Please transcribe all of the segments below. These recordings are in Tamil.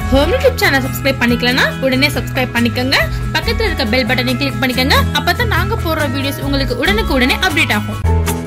ஹோம் யூடியூப் சேனல் சப்ஸ்கிரைப் பண்ணிக்கலனா உடனே சப்ஸ்கிரைப் பண்ணிக்கோங்க பக்கத்துல இருக்க பெல் பட்டனை கிளிக் பண்ணிக்கோங்க அப்பதான் நாங்க போடுற வீடியோஸ் உங்களுக்கு உடனுக்கு உடனே அப்டேட் ஆகும்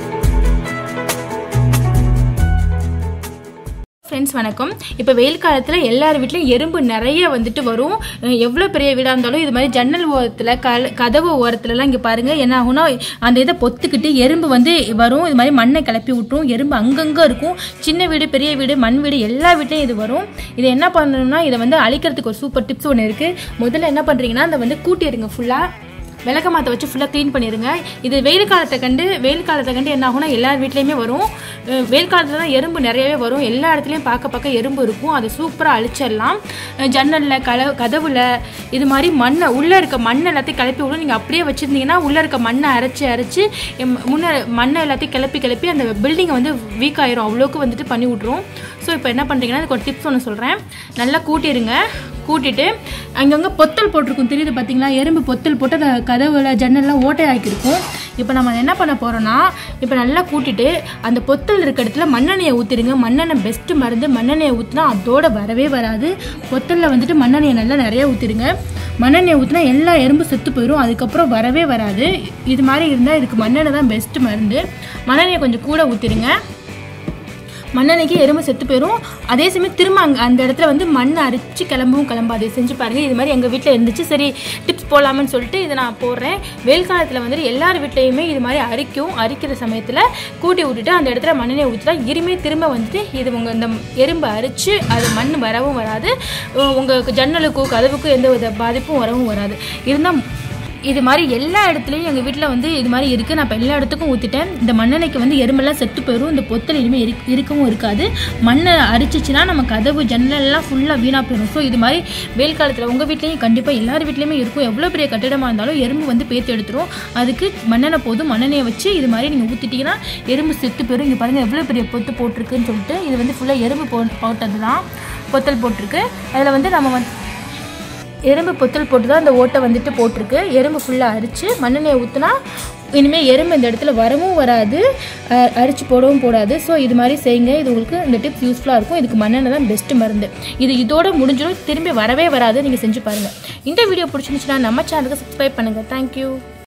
ஃப்ரெண்ட்ஸ் வணக்கம் இப்போ வெயில் காலத்தில் எல்லார் வீட்லையும் எறும்பு நிறைய வந்துட்டு வரும் எவ்வளோ பெரிய வீடாக இருந்தாலும் இது மாதிரி ஜன்னல் ஓரத்தில் கல கதவு ஓரத்துலலாம் இங்கே பாருங்கள் என்ன ஆகும்னா அந்த இதை பொத்துக்கிட்டு எறும்பு வந்து வரும் இது மாதிரி மண்ணை கிளப்பி விட்டுரும் எறும்பு அங்கங்கே இருக்கும் சின்ன வீடு பெரிய வீடு மண் வீடு எல்லா வீட்லையும் இது வரும் இதை என்ன பண்ணணும்னா இதை வந்து அழிக்கிறதுக்கு ஒரு சூப்பர் டிப்ஸ் ஒன்று இருக்குது முதல்ல என்ன பண்ணுறீங்கன்னா அதை வந்து கூட்டிடுங்க ஃபுல்லாக விளக்க மாற்ற வச்சு ஃபுல்லாக க்ளீன் பண்ணிடுங்க இது வெயில் காலத்தை கண்டு வெயில் காலத்தை கண்டு என்ன ஆகும்னா எல்லார் வீட்லேயுமே வரும் அஹ் வெயில் காலத்தில் தான் எறும்பு நிறையவே வரும் எல்லா இடத்துலையும் பார்க்க பார்க்க எறும்பு இருக்கும் அதை சூப்பராக அழிச்சிடலாம் அஹ் ஜன்னலில் கல கதவுல இது மாதிரி மண்ணை உள்ளே இருக்க மண் எல்லாத்தையும் கிளப்பி விடும் நீங்கள் அப்படியே வச்சுருந்தீங்கன்னா உள்ளே இருக்க மண்ணை அரைச்சி அரைச்சி எம் முன்ன மண்ணை எல்லாத்தையும் கிளப்பி கிளப்பி அந்த பில்டிங்கை வந்து வீக் ஆயிரும் அவ்வளோக்கு வந்துட்டு பண்ணி விட்ரும் ஸோ இப்போ என்ன பண்ணுறீங்கன்னா அதுக்கு ஒரு டிப்ஸ் ஒன்று சொல்கிறேன் நல்லா கூட்டிடுங்க கூட்டிட்டு அங்கங்கே பொத்தல் போட்டிருக்கும் தெரியுது பார்த்தீங்களா எறும்பு பொத்தல் போட்டு அந்த கதவுல ஜன்னல்லாம் ஓட்டையாக்கியிருக்கும் இப்போ நம்ம என்ன பண்ண போகிறோன்னா இப்போ நல்லா கூட்டிட்டு அந்த பொத்தல் இருக்க இடத்துல மண்ணெண்ணெயை ஊற்றிடுங்க மண்ணெண்ணெய் பெஸ்ட்டு மருந்து மண்ணெண்ணெயை ஊற்றினா அதோட வரவே வராது பொத்தலில் வந்துட்டு மண்ணெண்ணெயை நல்லா நிறைய ஊற்றிடுங்க மண்ணெண்ணெயை ஊற்றினா எல்லா எறும்பு செத்து போயிடும் அதுக்கப்புறம் வரவே வராது இது மாதிரி இருந்தால் இதுக்கு மண்ணெண்ணெய் தான் பெஸ்ட்டு மருந்து மண்ணெண்ணெயை கொஞ்சம் கூட ஊற்றிடுங்க மண்ணெண்ணைக்கு எறும்பு செத்து போயிடும் அதே சமயம் திரும்ப அங்கே அந்த இடத்துல வந்து மண் அரிச்சு கிளம்பவும் கிளம்பாது செஞ்சு பாருங்கள் இது மாதிரி எங்கள் வீட்டில் இருந்துச்சு சரி டிப்ஸ் போடலாமன்னு சொல்லிட்டு இதை நான் போடுறேன் வெயில் காலத்தில் வந்துட்டு எல்லார் வீட்லேயுமே இது மாதிரி அரிக்கும் அரிக்கிற சமயத்தில் கூட்டி விட்டுட்டு அந்த இடத்துல மண்ணெண்ணெய் ஊற்றிட்டா இருமே திரும்ப வந்துட்டு இது உங்கள் இந்த எறும்பு அரிச்சு அது மண் வரவும் வராது உங்கள் ஜன்னலுக்கும் கதவுக்கும் எந்த வித பாதிப்பும் வரவும் வராது இருந்தால் இது மாதிரி எல்லா இடத்துலையும் எங்கள் வீட்டில் வந்து இது மாதிரி இருக்குது நான் இப்போ எல்லா இடத்துக்கும் ஊற்றிட்டேன் இந்த மண்ணெண்ணெய்க்கு வந்து எறும்பெல்லாம் செத்து போயிடும் இந்த பொத்தல் இனிமேல் இரு இருக்கவும் இருக்காது மண்ணை அரிச்சிச்சுன்னா நம்ம கதவு ஜன்னலெல்லாம் ஃபுல்லாக வீணாக போயிடும் ஸோ இது மாதிரி வெயில் காலத்தில் உங்கள் வீட்லேயும் கண்டிப்பாக எல்லார் வீட்லேயுமே இருக்கும் எவ்வளோ பெரிய கட்டிடமாக இருந்தாலும் எறும்பு வந்து பேத்து எடுத்துரும் அதுக்கு மண்ணெண்ணெய் போதும் மண்ணெண்ணெயை வச்சு இது மாதிரி நீங்கள் ஊற்றிட்டீங்கன்னா எறும்பு செத்து போயிடும் இங்கே பாருங்கள் எவ்வளோ பெரிய பொத்து போட்டிருக்குன்னு சொல்லிட்டு இது வந்து ஃபுல்லாக எறும்பு போ போட்டது தான் பொத்தல் போட்டிருக்கு அதில் வந்து நம்ம வந்து எறும்பு பொத்தல் போட்டு தான் அந்த ஓட்டை வந்துட்டு போட்டிருக்கு எறும்பு ஃபுல்லாக அரிச்சு மண்ணெண்ணெயை ஊற்றினா இனிமேல் எறும்பு இந்த இடத்துல வரவும் வராது அஹ் அரிச்சு போடவும் போடாது ஸோ இது மாதிரி செய்யுங்க இது உங்களுக்கு இந்த டிப்ஸ் யூஸ்ஃபுல்லாக இருக்கும் இதுக்கு மண்ணெண்ணெய் தான் பெஸ்ட்டு மருந்து இது இதோட முடிஞ்சிடும் திரும்பி வரவே வராது நீங்கள் செஞ்சு பாருங்கள் இந்த வீடியோ பிடிச்சிருந்துச்சுன்னா நம்ம சேனலுக்கு சப்ஸ்கிரைப் பண்ணுங்கள் தேங்க்யூ